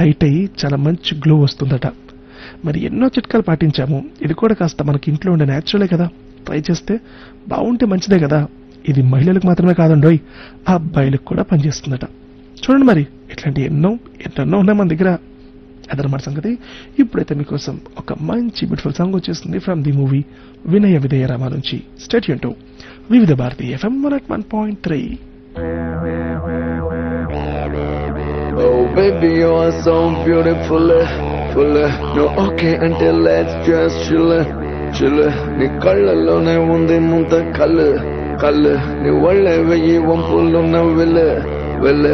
Tight అయ్యి చాలా మంచి గ్లో వస్తుందట మరి ఎన్నో చిట్కాలు పాటించాము ఇది కూడా కాస్త మనకి ఇంట్లో ఉండే న్యాచురలే కదా ట్రై చేస్తే బాగుంటే మంచిదే కదా ఇది మహిళలకు మాత్రమే కాదండోయ్ ఆ అబ్బాయిలకు కూడా పనిచేస్తుందట చూడండి మరి ఇట్లాంటి ఎన్నో ఎన్నెన్నో ఉన్నాయి మన దగ్గర అదనమాట సంగతి ఇప్పుడైతే మీకోసం ఒక మంచి బ్యూటిఫుల్ సాంగ్ వచ్చేస్తుంది from the movie Vinaya Vidheya Rama నుంచి state to Vividh Bharati FM one at one point three Oh baby, you are so beautiful, full. No okay until let's just chill, chill. నీ కళ్ళలోనే ఉంది ముంత కళ్ళు కళ్ళు నీ ఒళ్ళే వెయ్యి వంపులున్న వెళ్ళ వెళ్ళ